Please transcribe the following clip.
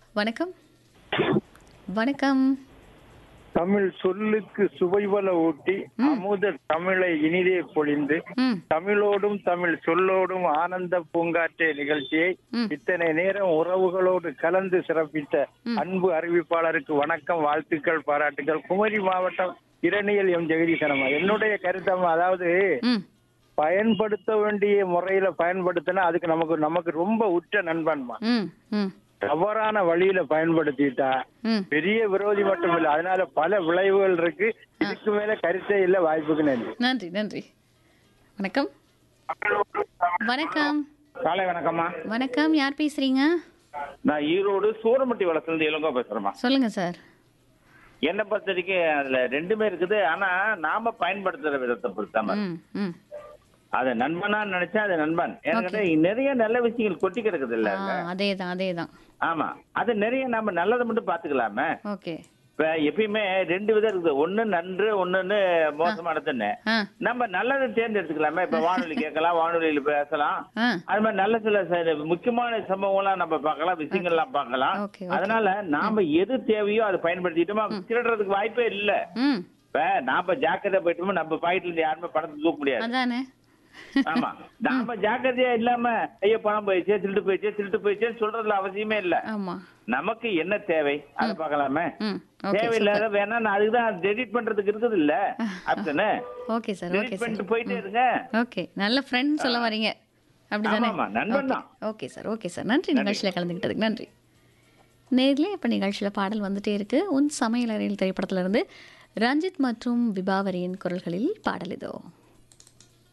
வணக்கம் வணக்கம் தமிழ் சொல்லுக்கு சுவைவல ஊட்டி அமுத தமிழை இனிதே பொழிந்து ம் தமிழோடும் தமிழ் சொல்லோடும் ஆனந்த பூங்காற்றே நிகழ்ச்சியை ம். இத்தனை நேரம் உறவுகளோடு கலந்து சிறப்பித்த அன்பு அறிவிப்பாளருக்கு வணக்கம் வாழ்த்துக்கள் பாராட்டுகள் குமரி மாவட்டம் இரணியல் எம் ஜெகதீசனம்மா என்னுடைய கருத்தம்மா அதாவது ம் பயன்படுத்த வேண்டிய முறையில பயன்படுத்தினா அதுக்கு நமக்கு நமக்கு ரொம்ப உற்ற நண்பன்மா ம் ம் தவறான வழியில பயன்படுத்திட்டா ம் பெரிய விரோதி மட்டும் இல்ல அதனால பல விளைவுகள் இருக்கு இதுக்கு மேல கருத்தே இல்ல வாய்ப்புக்கு நன்றி நன்றி நன்றி வணக்கம் வணக்கம் காலை வணக்கம்மா வணக்கம் யார் பேசுறீங்க நான் ஈரோடு சூரமட்டி வளர்த்துலேருந்து இளங்கோ பேசுறேம்மா சொல்லுங்க சார் என்னை பொறுத்த வரைக்கும் அதுல ரெண்டுமே இருக்குது ஆனா நாம பயன்படுத்துற விதத்தை பொறுத்தாம ம் ம் அது நண்பனா நினைச்சா அது நண்பன் எனக்கு நிறைய நல்ல விஷயங்கள் கொட்டி கிடக்குது இல்ல ஆ அதே தான் அதே தான் ஆமா அது நிறைய நம்ம நல்லதை மட்டும் பாத்துக்கலாமே ஓகே இப்ப எப்பயுமே ரெண்டு விதம் இருக்குது ஒண்ணு நன்று ஒண்ணுன்னு மோசமானதுன்னு ஆ நம்ம நல்லதை தேர்ந்தெடுத்துக்கலாமே இப்ப வானொலி கேட்கலாம் வானொலியில பேசலாம் ஆ அது மாதிரி நல்ல சில ச- முக்கியமான சம்பவங்கள்லாம் நம்ம பார்க்கலாம் விஷயங்கள்லாம் பார்க்கலாம் ஓகே, ஓகே. அதனால நாம எது தேவையோ அதை பயன்படுத்திட்டோமா திருடுறதுக்கு வாய்ப்பே இல்ல ம் இப்ப நாம ஜாக்கிரதை போயிட்டோமோ நம்ம பாக்கெட்ல இருந்து யாருமே பணத்தை தூக்க முடியாது அதானே ஆமா நாம ஜாக்கிரதையா இல்லாம ஐயோ பணம் போயிடுச்சு திருட்டு போயிடுச்சு திருட்டு போயிடுச்சுன்னு சொல்றதுல அவசியமே இல்ல ஆமா நமக்கு என்ன தேவை அதை பார்க்கலாமே ம் ஓகே தேவையில்லாத வேணா நான் அதுக்குதான் டெலிட் பண்றதுக்கு இருக்குது இல்ல option okay sir okay delete sir பண்ணிட்டு போயிட்டே இருங்க ஓகே நல்ல ஃப்ரெண்ட் சொல்ல வரீங்க அப்படிதானே ஆமாமா, நண்பன் தான். ஓகே சார் ஓகே சார் நன்றி நிகழ்ச்சியில் கலந்துக்கிட்டதுக்கு நன்றி நேர்ல இப்போ நிகழ்ச்சியில் பாடல் வந்துட்டே இருக்கு உன் சமையலறையில் திரைப்படத்திலிருந்து ரஞ்சித் மற்றும் விபாவரியின் குரல்களில் பாடல் இதோ